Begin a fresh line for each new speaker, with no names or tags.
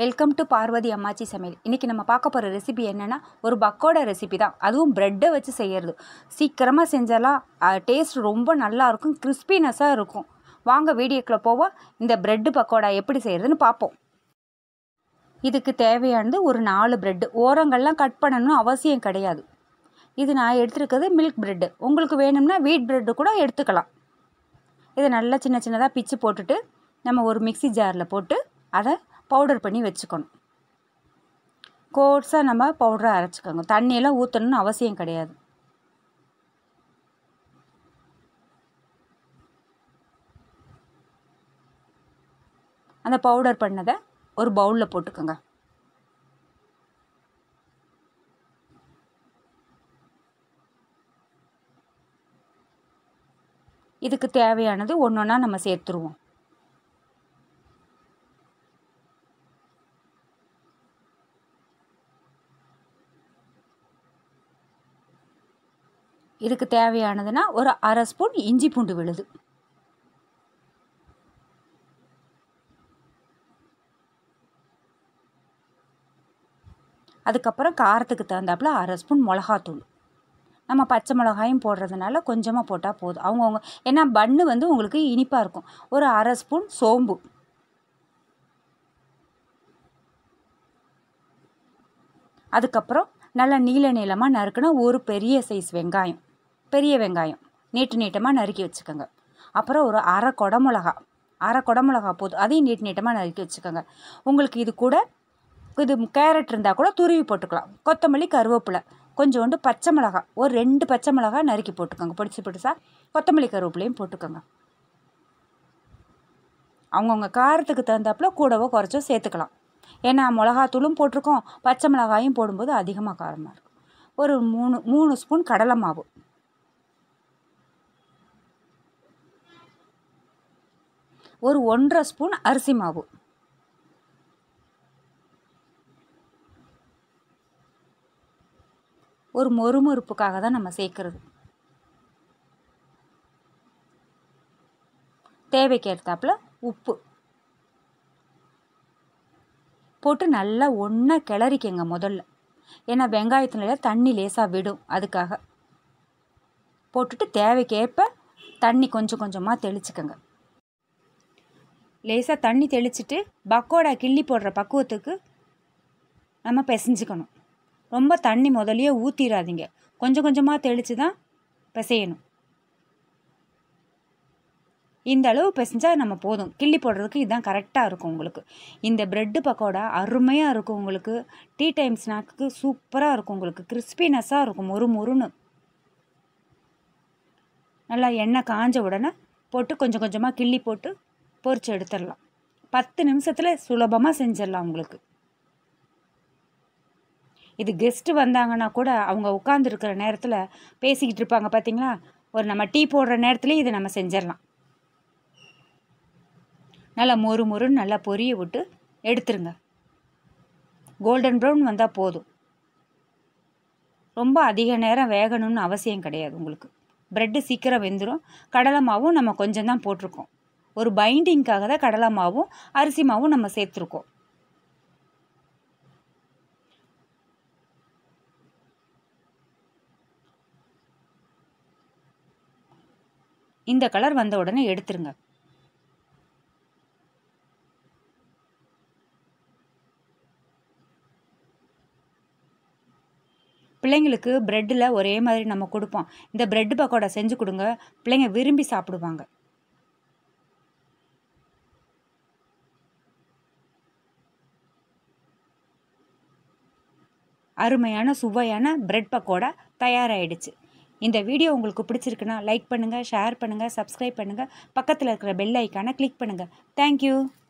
welcome to Parvati அம்மாச்சி சமையல் இன்றைக்கி நம்ம பார்க்க போகிற ரெசிபி என்னென்னா ஒரு பக்கோடா ரெசிபி தான் அதுவும் ப்ரெட்டை வச்சு செய்கிறது சீக்கிரமாக செஞ்சாலாம் டேஸ்ட் ரொம்ப நல்லாயிருக்கும் கிறிஸ்பினஸாக இருக்கும் வாங்க வீடியோக்குள்ளே போவோம் இந்த ப்ரெட்டு பக்கோடா எப்படி செய்கிறதுன்னு பார்ப்போம் இதுக்கு தேவையானது ஒரு நாலு ப்ரெட்டு ஓரங்கள்லாம் கட் பண்ணணும்னு அவசியம் கிடையாது இது நான் எடுத்துருக்கிறது மில்க் ப்ரெட்டு உங்களுக்கு வேணும்னா வீட் ப்ரெட்டு கூட எடுத்துக்கலாம் இதை நல்லா சின்ன சின்னதாக பிச்சு போட்டுட்டு நம்ம ஒரு மிக்ஸி ஜாரில் போட்டு அதை பவுடர் பண்ணி வச்சுக்கணும் கோர்ஸாக நம்ம பவுடரை அரைச்சிக்கோங்க தண்ணியெல்லாம் ஊற்றணும்னு அவசியம் கிடையாது அந்த பவுடர் பண்ணதை ஒரு பவுலில் போட்டுக்கோங்க இதுக்கு தேவையானது ஒன்று ஒன்றா நம்ம சேர்த்துருவோம் இதுக்கு தேவையானதுன்னா ஒரு அரை ஸ்பூன் இஞ்சி பூண்டு விழுது அதுக்கப்புறம் காரத்துக்கு தகுந்தாப்புல அரை ஸ்பூன் மிளகாத்தூள் நம்ம பச்சை மிளகாயும் போடுறதுனால கொஞ்சமாக போட்டால் போதும் அவங்கவுங்க ஏன்னா பன்னு வந்து உங்களுக்கு இனிப்பாக இருக்கும் ஒரு அரை ஸ்பூன் சோம்பு அதுக்கப்புறம் நல்லா நீள நீளமாக நறுக்குனா ஒரு பெரிய சைஸ் வெங்காயம் பெரிய வெங்காயம் நீட்டு நீட்டமாக நறுக்கி வச்சுக்கோங்க அப்புறம் ஒரு அரை குடமிளகா அரை குடமிளகா போதும் அதையும் நீட்டு நீட்டமாக நறுக்கி வச்சுக்கோங்க உங்களுக்கு இது கூட இது கேரட் இருந்தால் கூட துருவி போட்டுக்கலாம் கொத்தமல்லி கருவேப்பிலை கொஞ்சோண்டு பச்சை மிளகா ஒரு ரெண்டு பச்சை மிளகா நறுக்கி போட்டுக்கோங்க பிடிச்சி பிடிச்சா கொத்தமல்லி கருவேப்பிலையும் போட்டுக்கோங்க அவங்கவுங்க காரத்துக்கு தகுந்தாப்புல கூடவோ குறைச்சோ சேர்த்துக்கலாம் ஏன்னா மிளகாத்தூளும் போட்டிருக்கோம் பச்சை மிளகாயும் போடும்போது அதிகமாக காரமாக இருக்கும் ஒரு மூணு மூணு ஸ்பூன் கடலை மாவு ஒரு ஒன்றரை ஸ்பூன் அரிசி மாவு ஒரு மொறுமொறுப்புக்காக தான் நம்ம சேர்க்குறது தேவைக்கு ஏற்றாப்புல உப்பு போட்டு நல்லா ஒன்றா கிளறிக்கங்க முதல்ல ஏன்னா வெங்காயத்துல தண்ணி லேசாக விடும் அதுக்காக போட்டுட்டு தேவைக்கேற்ப தண்ணி கொஞ்சம் கொஞ்சமாக தெளிச்சுக்கோங்க லேசாக தண்ணி தெளிச்சிட்டு பக்கோடா கிள்ளி போடுற பக்குவத்துக்கு நம்ம பிசைஞ்சிக்கணும் ரொம்ப தண்ணி முதலையே ஊற்றிடாதீங்க கொஞ்சம் கொஞ்சமாக தெளித்து தான் பிசையணும் இந்த அளவு பிசைஞ்சால் நம்ம போதும் கிள்ளி போடுறதுக்கு இதுதான் கரெக்டாக இருக்கும் உங்களுக்கு இந்த ப்ரெட்டு பக்கோடா அருமையாக இருக்கும் உங்களுக்கு டீ டைம் ஸ்நாக்குக்கு சூப்பராக இருக்கும் உங்களுக்கு கிறிஸ்பினஸ்ஸாக இருக்கும் மொறு மொறுன்னு நல்லா எண்ணெய் காஞ்ச உடனே போட்டு கொஞ்சம் கொஞ்சமாக கிள்ளி போட்டு பொரிச்சு எடுத்துடலாம் பத்து நிமிஷத்தில் சுலபமாக செஞ்சிடலாம் உங்களுக்கு இது கெஸ்ட்டு வந்தாங்கன்னா கூட அவங்க உட்காந்துருக்கிற நேரத்தில் பேசிக்கிட்டு இருப்பாங்க பார்த்தீங்களா ஒரு நம்ம டீ போடுற நேரத்துலேயே இதை நம்ம செஞ்சிடலாம் நல்லா மொறு மொறுன்னு நல்லா பொரிய விட்டு எடுத்துருங்க கோல்டன் ப்ரௌன் வந்தால் போதும் ரொம்ப அதிக நேரம் வேகணும்னு அவசியம் கிடையாது உங்களுக்கு ப்ரெட்டு சீக்கிரம் வெந்துடும் கடலை மாவும் நம்ம கொஞ்சம் தான் போட்டிருக்கோம் ஒரு பைண்டிங்க்காக தான் கடலை மாவும் அரிசி மாவும் நம்ம சேர்த்துருக்கோம் இந்த கலர் வந்த உடனே எடுத்துருங்க பிள்ளைங்களுக்கு ப்ரெட்டில் ஒரே மாதிரி நம்ம கொடுப்போம் இந்த ப்ரெட்டு பக்கோடா செஞ்சு கொடுங்க பிள்ளைங்க விரும்பி சாப்பிடுவாங்க அருமையான சுவையான பிரெட் பக்கோடா தயாராகிடுச்சு இந்த வீடியோ உங்களுக்கு பிடிச்சிருக்குன்னா லைக் பண்ணுங்கள் ஷேர் பண்ணுங்கள் சப்ஸ்கிரைப் பண்ணுங்கள் பக்கத்தில் இருக்கிற பெல் ஐக்கானை கிளிக் பண்ணுங்கள் தேங்க்யூ